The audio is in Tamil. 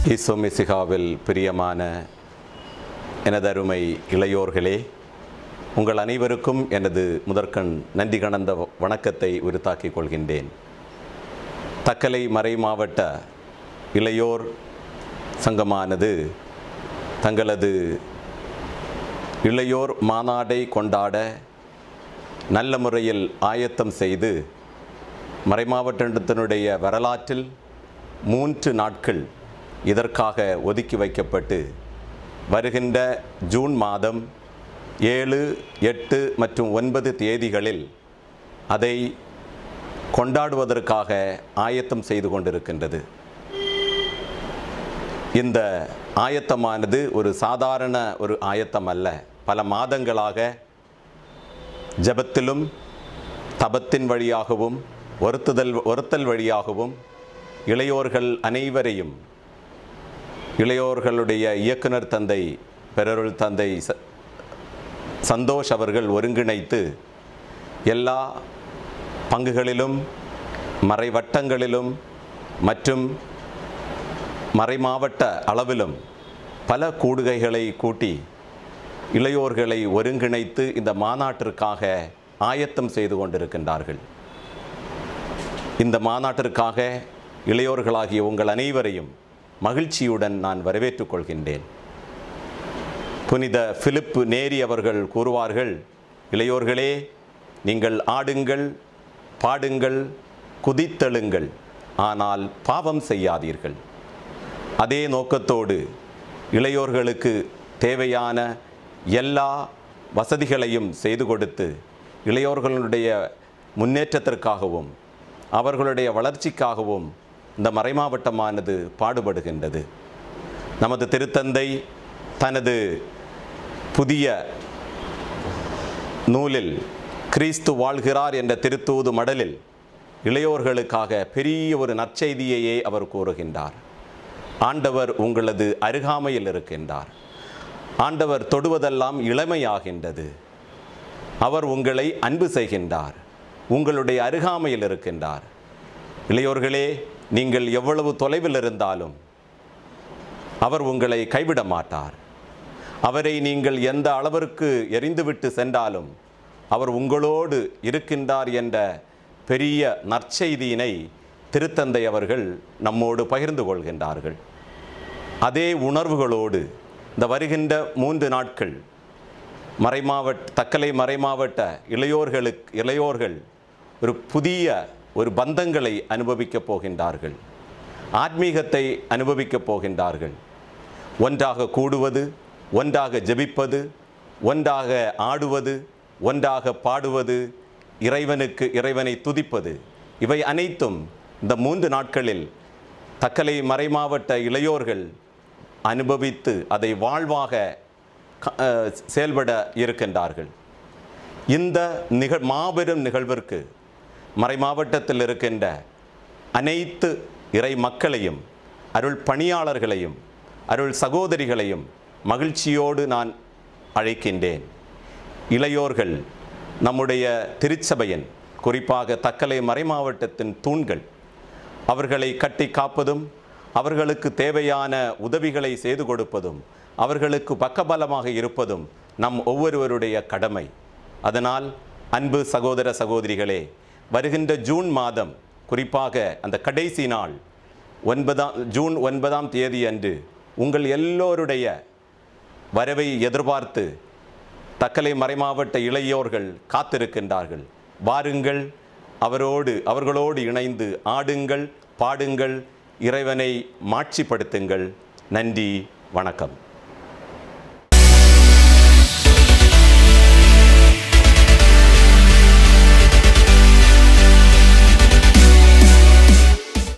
ஈசோ மிசிகாவில் பிரியமான எனதருமை இளையோர்களே உங்கள் அனைவருக்கும் எனது முதற்கண் நன்றி கணந்த வணக்கத்தை உரித்தாக்கிக் கொள்கின்றேன் தக்கலை மறை மாவட்ட இளையோர் சங்கமானது தங்களது இளையோர் மாநாடை கொண்டாட நல்ல முறையில் ஆயத்தம் செய்து மறைமாவட்டத்தினுடைய வரலாற்றில் மூன்று நாட்கள் இதற்காக ஒதுக்கி வைக்கப்பட்டு வருகின்ற ஜூன் மாதம் ஏழு எட்டு மற்றும் ஒன்பது தேதிகளில் அதை கொண்டாடுவதற்காக ஆயத்தம் செய்து கொண்டிருக்கின்றது இந்த ஆயத்தமானது ஒரு சாதாரண ஒரு ஆயத்தம் அல்ல பல மாதங்களாக ஜபத்திலும் தபத்தின் வழியாகவும் ஒருத்துதல் ஒருத்தல் வழியாகவும் இளையோர்கள் அனைவரையும் இளையோர்களுடைய இயக்குனர் தந்தை பெரருள் தந்தை ச சந்தோஷ் அவர்கள் ஒருங்கிணைத்து எல்லா பங்குகளிலும் மறைவட்டங்களிலும் மற்றும் மறைமாவட்ட அளவிலும் பல கூடுகைகளை கூட்டி இளையோர்களை ஒருங்கிணைத்து இந்த மாநாட்டிற்காக ஆயத்தம் செய்து கொண்டிருக்கின்றார்கள் இந்த மாநாட்டிற்காக இளையோர்களாகிய உங்கள் அனைவரையும் மகிழ்ச்சியுடன் நான் வரவேற்றுக் கொள்கின்றேன் புனித பிலிப்பு நேரி அவர்கள் கூறுவார்கள் இளையோர்களே நீங்கள் ஆடுங்கள் பாடுங்கள் குதித்தெழுங்கள் ஆனால் பாவம் செய்யாதீர்கள் அதே நோக்கத்தோடு இளையோர்களுக்கு தேவையான எல்லா வசதிகளையும் செய்து கொடுத்து இளையோர்களுடைய முன்னேற்றத்திற்காகவும் அவர்களுடைய வளர்ச்சிக்காகவும் இந்த மறைமாவட்டமானது பாடுபடுகின்றது நமது திருத்தந்தை தனது புதிய நூலில் கிறிஸ்து வாழ்கிறார் என்ற திருத்தூது மடலில் இளையோர்களுக்காக பெரிய ஒரு நற்செய்தியையே அவர் கூறுகின்றார் ஆண்டவர் உங்களது அருகாமையில் இருக்கின்றார் ஆண்டவர் தொடுவதெல்லாம் இளமையாகின்றது அவர் உங்களை அன்பு செய்கின்றார் உங்களுடைய அருகாமையில் இருக்கின்றார் இளையோர்களே நீங்கள் எவ்வளவு தொலைவில் இருந்தாலும் அவர் உங்களை கைவிட மாட்டார் அவரை நீங்கள் எந்த அளவிற்கு எரிந்துவிட்டு சென்றாலும் அவர் உங்களோடு இருக்கின்றார் என்ற பெரிய நற்செய்தியினை திருத்தந்தை அவர்கள் நம்மோடு பகிர்ந்து கொள்கின்றார்கள் அதே உணர்வுகளோடு இந்த வருகின்ற மூன்று நாட்கள் மறைமாவட்ட தக்கலை மறைமாவட்ட இளையோர்களுக்கு இளையோர்கள் ஒரு புதிய ஒரு பந்தங்களை அனுபவிக்கப் போகின்றார்கள் ஆத்மீகத்தை அனுபவிக்கப் போகின்றார்கள் ஒன்றாக கூடுவது ஒன்றாக ஜெபிப்பது ஒன்றாக ஆடுவது ஒன்றாக பாடுவது இறைவனுக்கு இறைவனை துதிப்பது இவை அனைத்தும் இந்த மூன்று நாட்களில் தக்கலை மறைமாவட்ட இளையோர்கள் அனுபவித்து அதை வாழ்வாக க- அஹ் செயல்பட இருக்கின்றார்கள் இந்த நிகழ் மாபெரும் நிகழ்விற்கு மறைமாவட்டத்தில் இருக்கின்ற அனைத்து இறை மக்களையும் அருள் பணியாளர்களையும் அருள் சகோதரிகளையும் மகிழ்ச்சியோடு நான் அழைக்கின்றேன் இளையோர்கள் நம்முடைய திருச்சபையின் குறிப்பாக தக்கலை மறைமாவட்டத்தின் தூண்கள் அவர்களை கட்டி காப்பதும் அவர்களுக்கு தேவையான உதவிகளை செய்து கொடுப்பதும் அவர்களுக்கு பக்கபலமாக இருப்பதும் நம் ஒவ்வொருவருடைய கடமை அதனால் அன்பு சகோதர சகோதரிகளே வருகின்ற ஜூன் மாதம் குறிப்பாக அந்த கடைசி நாள் ஒன்பதாம் ஜூன் ஒன்பதாம் தேதி அன்று உங்கள் எல்லோருடைய வரவை எதிர்பார்த்து தக்கலை மறைமாவட்ட இளையோர்கள் காத்திருக்கின்றார்கள் வாருங்கள் அவரோடு அவர்களோடு இணைந்து ஆடுங்கள் பாடுங்கள் இறைவனை மாட்சிப்படுத்துங்கள் நன்றி வணக்கம்